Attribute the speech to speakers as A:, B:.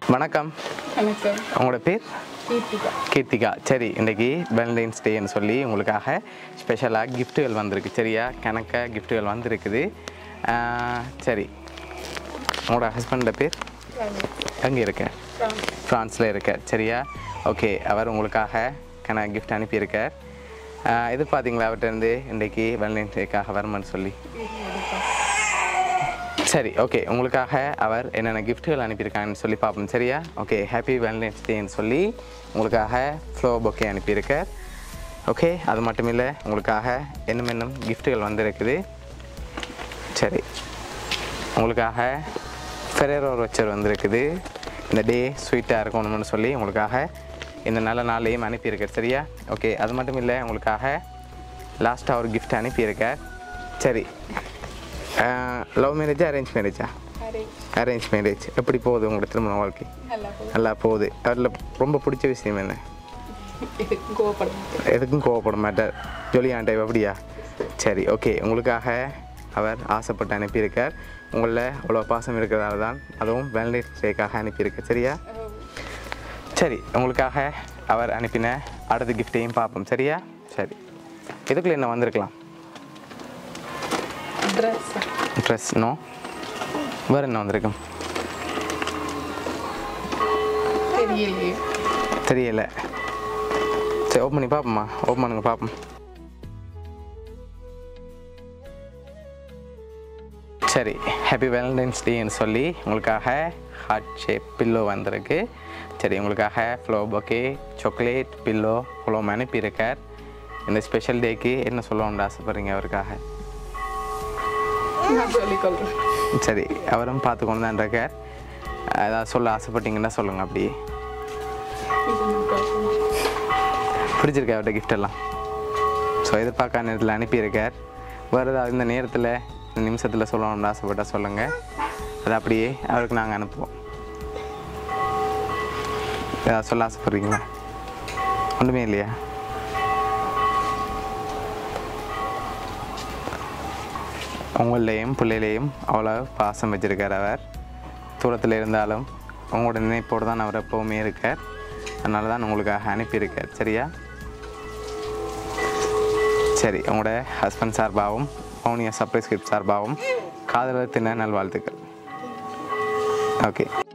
A: வணக்கம்
B: வணக்கம்
A: உங்களோட பேர்
B: கீர்த்திகா
A: கீர்த்திகா சரி இன்றைக்கி வேலண்டைன்ஸ் டேன்னு சொல்லி உங்களுக்காக ஸ்பெஷலாக கிஃப்ட்டுகள் வந்திருக்கு சரியா கணக்க கிஃப்ட்டுகள் வந்திருக்குது ஆஹ், சரி உங்களோட ஹஸ்பண்டோட பேர் எங்கே இருக்க ஃப்ரான்ஸில் இருக்க சரியா ஓகே அவர் உங்களுக்காக கண கிஃப்ட் அனுப்பியிருக்கார் ஆஹ், இது பார்த்தீங்களா அவர்கிட்ட இன்றைக்கி வேலண்டைன்ஸ் டேக்காக வருமான்னு சொல்லி சரி ஓகே உங்களுக்காக அவர் என்னென்ன கிஃப்ட்டுகள் அனுப்பியிருக்காங்கன்னு சொல்லி பார்ப்போம் சரியா ஓகே ஹாப்பி வேலண்டைன்ஸ் டேன்னு சொல்லி உங்களுக்காக ஃப்ளோ பொக்கே அனுப்பியிருக்கார் ஓகே அது மட்டும் இல்லை உங்களுக்காக இன்னும் இன்னும் கிஃப்ட்டுகள் வந்திருக்குது சரி உங்களுக்காக ஃபெரேரோ வச்சர் வந்திருக்குது இந்த டே ஸ்வீட்டாக இருக்கணும்னு சொல்லி உங்களுக்காக இந்த நல்ல நாளையும் அனுப்பியிருக்கார் சரியா ஓகே அது மட்டும் இல்லை உங்களுக்காக லாஸ்ட்டாக ஒரு gift அனுப்பியிருக்கார் சரி லவ் மேரேஜா அரேஞ்ச் மேரேஜா
B: அரே
A: அரேஞ்ச் மேரேஜ் எப்படி போகுது உங்களோட திருமண வாழ்க்கை
B: நல்லா போகுது
A: நல்லா போகுது அதில் ரொம்ப பிடிச்ச விஷயம் என்ன
B: இதுக்கு கோவப்பட மாட்டேன்
A: எதுக்கும் கோவப்பட மாட்டார் ஜொலியான் டைப் அப்படியா சரி ஓகே உங்களுக்காக அவர் ஆசைப்பட்டு அனுப்பியிருக்கார் உங்களில் அவ்வளோ பாசம் இருக்கிறதால தான் அதுவும் வேலண்டைன்ஸ் டேக்காக அனுப்பியிருக்கார் சரியா சரி உங்களுக்காக அவர் அனுப்பின அடுத்த கிஃப்டையும் பார்ப்போம் சரியா சரி இதுக்குள்ள என்ன வந்திருக்கலாம்
B: ட்ரெஸ்
A: ட்ரெஸ் நோ வேறு என்ன வந்திருக்கும்
B: தெரியலையே
A: தெரியல சரி ஓப்பன் பண்ணி பார்ப்போம்மா ஓப்பன் பண்ணுங்க பார்ப்போம் சரி ஹாப்பி வேலண்டைன்ஸ் டேன்னு சொல்லி உங்களுக்காக ஹார்ட் ஷேப் பில்லோ வந்திருக்கு சரி உங்களுக்காக ஃப்ளோ பொக்கே சாக்லேட் பில்லோ இவ்வளோ அனுப்பியிருக்கார் இந்த ஸ்பெஷல் டேக்கு என்ன சொல்லணும்னு ஆசைப்படுறீங்க அவருக்காக
B: நான் சொல்லிக்கொள்கிறேன்
A: சரி அவரும் பார்த்து கொண்டு தான் இருக்கார் ஏதாவது சொல்ல ஆசைப்பட்டீங்கன்னா சொல்லுங்கள் அப்படியே பிடிச்சிருக்கா அவர்கிட்ட gift எல்லாம் ஸோ எதிர்பார்க்காத நேரத்தில் அனுப்பியிருக்கார் வேறு ஏதாவது இந்த நேரத்தில் இந்த நிமிஷத்தில் சொல்லணும்னு ஆசைப்பட்டால் சொல்லுங்கள் அது அப்படியே அவருக்கு நாங்கள் அனுப்புவோம் ஏதாவது சொல்ல ஆசைப்படுறீங்களா ஒன்றுமே இல்லையா உங்களையும் பிள்ளையிலையும் அவ்வளோ பாசம் வச்சிருக்கார் அவர் தூரத்தில் இருந்தாலும் உங்களோட நினைப்போடு தான் அவர் எப்போவுமே இருக்கார் அதனால தான் உங்களுக்காக அனுப்பியிருக்கார் சரியா சரி உங்களோட ஹஸ்பண்ட் சார்பாகவும் மௌனியா சர்ப்ரைஸ் கிஃப்ட் சார்பாகவும் காதலர் தின நல்வாழ்த்துக்கள் ஓகே